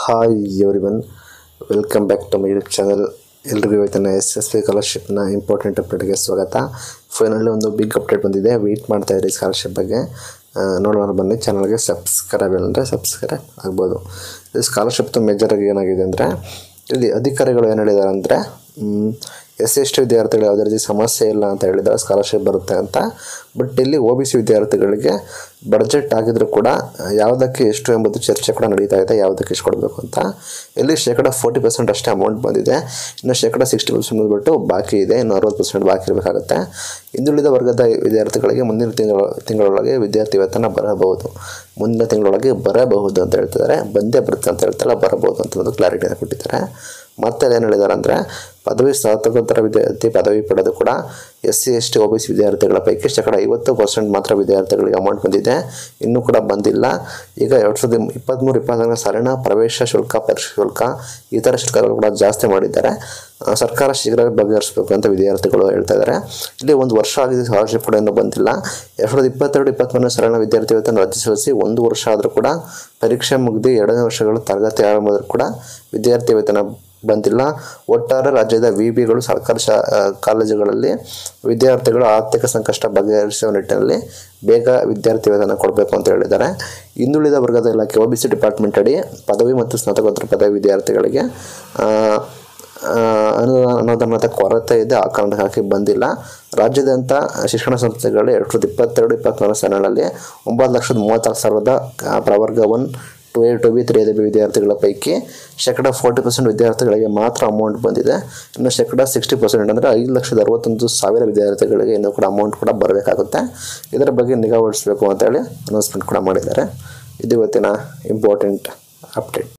hi everyone welcome back to my YouTube channel ಎಲ್ರಿಗೂ ಇವತ್ತಿನ S S P ಸ್ಕಾಲರ್ಶಿಪ್ನ important ಅಪ್ಡೇಟ್ಗೆ ಸ್ವಾಗತ ಫೈನಲಿ ಒಂದು ಬಿಗ್ ಅಪ್ಡೇಟ್ ಬಂದಿದೆ ವೆಯ್ಟ್ ಮಾಡ್ತಾ ಇರಿ ಸ್ಕಾಲರ್ಶಿಪ್ ಬಗ್ಗೆ ಆ, ನೋಡೋಣ ಬನ್ನಿ ಚಾನಲ್ಗೆ ಸಬ್ಸ್ಕ್ರೈಬ್ ಅಂದರೆ ಸಬ್ಸ್ಕ್ರೈಬ್ ಆಗ್ಬೋದು ಈ ಸ್ಕಾಲರ್ಶಿಪ್ದು ಮೇಜರಾಗಿ ಏನಾಗಿದೆ ಅಂದರೆ ಇಲ್ಲಿ ಅಧಿಕಾರಿಗಳು ಏನು ಹೇಳಿದ್ದಾರೆ ಅಂದರೆ ಎಸ್ ಸಿ ಎಸ್ ಟಿ ವಿದ್ಯಾರ್ಥಿಗಳು ಯಾವುದೇ ರೀತಿ ಸಮಸ್ಯೆ ಇಲ್ಲ ಅಂತ ಹೇಳಿದ್ದಾರೆ ಸ್ಕಾಲರ್ಶಿಪ್ ಬರುತ್ತೆ ಅಂತ ಬಟ್ ಇಲ್ಲಿ ಒ ಬಿ ಸಿ ವಿದ್ಯಾರ್ಥಿಗಳಿಗೆ ಬಡ್ಜೆಟ್ ಆಗಿದ್ರು ಕೂಡ ಯಾವುದಕ್ಕೆ ಎಷ್ಟು ಎಂಬುದು ಚರ್ಚೆ ಕೂಡ ನಡೀತಾ ಇದೆ ಯಾವುದಕ್ಕೆ ಎಷ್ಟು ಕೊಡಬೇಕು ಅಂತ ಇಲ್ಲಿ ಶೇಕಡ ಫೋರ್ಟಿ ಪರ್ಸೆಂಟ್ ಅಷ್ಟೇ ಅಮೌಂಟ್ ಬಂದಿದೆ ಇನ್ನು ಶೇಕಡ ಸಿಕ್ಸ್ಟಿ ಪರ್ಸೆಂಟ್ ಬಂದುಬಿಟ್ಟು ಬಾಕಿ ಇದೆ ಇನ್ನು ಅರವತ್ತು ಪರ್ಸೆಂಟ್ ಬಾಕಿ ಇರಬೇಕಾಗುತ್ತೆ ಹಿಂದುಳಿದ ವರ್ಗದ ವಿದ್ಯಾರ್ಥಿಗಳಿಗೆ ಮುಂದಿನ ತಿಂಗಳ ತಿಂಗಳೊಳಗೆ ವಿದ್ಯಾರ್ಥಿ ವೇತನ ಬರಬಹುದು ಮುಂದಿನ ತಿಂಗಳೊಳಗೆ ಬರಬಹುದು ಅಂತ ಹೇಳ್ತಿದ್ದಾರೆ ಬಂದೇ ಬರುತ್ತೆ ಅಂತ ಹೇಳ್ತಾರೆ ಬರಬಹುದು ಅಂತ ಒಂದು ಕ್ಲಾರಿಟಿಯನ್ನು ಕೊಟ್ಟಿದ್ದಾರೆ ಮತ್ತೆ ಏನು ಹೇಳಿದ್ದಾರೆ ಅಂದರೆ ಪದವಿ ಸ್ನಾತಕೋತ್ತರ ವಿದ್ಯಾರ್ಥಿ ಪದವಿ ಪಡೆದು ಕೂಡ S C S T O B C ವಿದ್ಯಾರ್ಥಿಗಳ ಪೈಕಿ ಶೇಕಡ ಐವತ್ತು ಪರ್ಸೆಂಟ್ ಮಾತ್ರ ವಿದ್ಯಾರ್ಥಿಗಳಿಗೆ ಅಮೌಂಟ್ ಬಂದಿದೆ ಇನ್ನೂ ಕೂಡ ಬಂದಿಲ್ಲ ಈಗ ಎರಡು ಸಾವಿರದ ಇಪ್ಪತ್ತ್ಮೂರು ಇಪ್ಪತ್ನಾಲ್ಕರ ಸಾಲಿನ ಪ್ರವೇಶ ಶುಲ್ಕ ಪರೀಕ್ಷೆ ಶುಲ್ಕ ಇತರ ಶುಲ್ಕಗಳು ಕೂಡ ಜಾಸ್ತಿ ಮಾಡಿದ್ದಾರೆ ಆ, ಸರ್ಕಾರ ಶೀಘ್ರ ಬಗೆಹರಿಸಬೇಕು ಅಂತ ವಿದ್ಯಾರ್ಥಿಗಳು ಹೇಳ್ತಾ ಇದ್ದಾರೆ ಇಲ್ಲಿ ಒಂದು ವರ್ಷ ಆಗಿದೆ ಸ್ಕಾಲರ್ಶಿಪ್ ಕೂಡ ಇನ್ನೂ ಬಂದಿಲ್ಲ ಎರಡು ಸಾವಿರದ ಇಪ್ಪತ್ತೆರಡು ಇಪ್ಪತ್ತ್ಮೂರನೇ ಸಾಲಿನ ವಿದ್ಯಾರ್ಥಿ ವೇತನ ರದ್ದು ಸಲ್ಲಿಸಿ ಒಂದು ವರ್ಷ ಆದರೂ ಕೂಡ ಪರೀಕ್ಷೆ ಮುಗಿದು ಎರಡನೇ ವರ್ಷಗಳು ತರಗತಿ ಆರಂಭದಲ್ಲಿ ಕೂಡ ವಿದ್ಯಾರ್ಥಿ ವೇತನ ಬಂದಿಲ್ಲ ಒಟ್ಟಾರೆ ರಾಜ್ಯದ ವಿ ಬಿಗಳು ಸರ್ಕಾರಿ ಶಾ ಆ, ಕಾಲೇಜುಗಳಲ್ಲಿ ವಿದ್ಯಾರ್ಥಿಗಳು ಆರ್ಥಿಕ ಸಂಕಷ್ಟ ಬಗೆಹರಿಸುವ ನಿಟ್ಟಿನಲ್ಲಿ ಬೇಗ ವಿದ್ಯಾರ್ಥಿ ವೇತನ ಕೊಡಬೇಕು ಅಂತ ಹೇಳಿದ್ದಾರೆ ಹಿಂದುಳಿದ ವರ್ಗದ ಇಲಾಖೆ ಒ ಬಿ ಸಿ ಡಿಪಾರ್ಟ್ಮೆಂಟ್ ಅಡಿ ಪದವಿ ಮತ್ತು ಸ್ನಾತಕೋತ್ತರ ಪದವಿ ವಿದ್ಯಾರ್ಥಿಗಳಿಗೆ ಆ, ಆ, ಅನುದಾನ ಅನುದಾನದ ಕೊರತೆ ಇದೆ ಆ ಕಾರಣಕ್ಕಾಗಿ ಬಂದಿಲ್ಲ ರಾಜ್ಯಾದ್ಯಂತ ಶಿಕ್ಷಣ ಸಂಸ್ಥೆಗಳು ಎರಡು ಸಾವಿರದ ಇಪ್ಪತ್ತೆರಡು ಇಪ್ಪತ್ತ್ಮೂರನೇ ಸಾಲಿನಲ್ಲಿ ಒಂಬತ್ತು ಲಕ್ಷದ ಮೂವತ್ತಾರು ಸಾವಿರದ ಆ, ಪ್ರವರ್ಗ one two A two B three A B ವಿದ್ಯಾರ್ಥಿಗಳ ಪೈಕಿ ಶೇಕಡ ಫೋರ್ಟಿ ಪರ್ಸೆಂಟ್ ವಿದ್ಯಾರ್ಥಿಗಳಿಗೆ ಮಾತ್ರ ಅಮೌಂಟ್ ಬಂದಿದೆ ಇನ್ನು ಶೇಕಡ ಸಿಕ್ಸ್ಟಿ ಪರ್ಸೆಂಟ್ ಅಂದರೆ ಐದು ಲಕ್ಷದ ಅರವತ್ತೊಂದು ಸಾವಿರ ವಿದ್ಯಾರ್ಥಿಗಳಿಗೆ ಇನ್ನೂ ಕೂಡ ಅಮೌಂಟ್ ಕೂಡ ಬರಬೇಕಾಗುತ್ತೆ ಇದರ ಬಗ್ಗೆ ನಿಗಾ ವಹಿಸಬೇಕು ಅಂತೇಳಿ ಅನೌನ್ಸ್ಮೆಂಟ್ ಕೂಡ ಮಾಡಿದ್ದಾರೆ ಇದು ಇವತ್ತಿನ ಇಂಪಾರ್ಟೆಂಟ್ ಅಪ್ಡೇಟ್